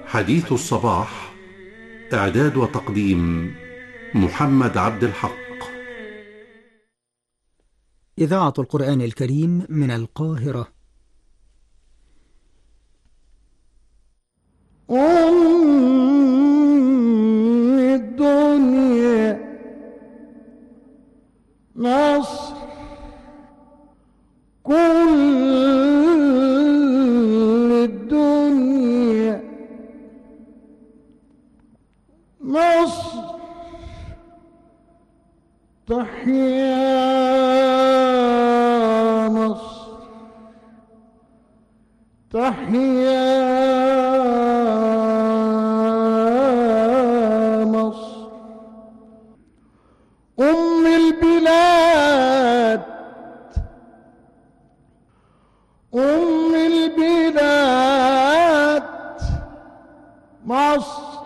حديث الصباح إعداد وتقديم محمد عبد الحق إذاعة القرآن الكريم من القاهرة أم الدنيا مصر كل الدنيا مصر تحيا مصر تحيا مصر أم البلاد أم البلاد مصر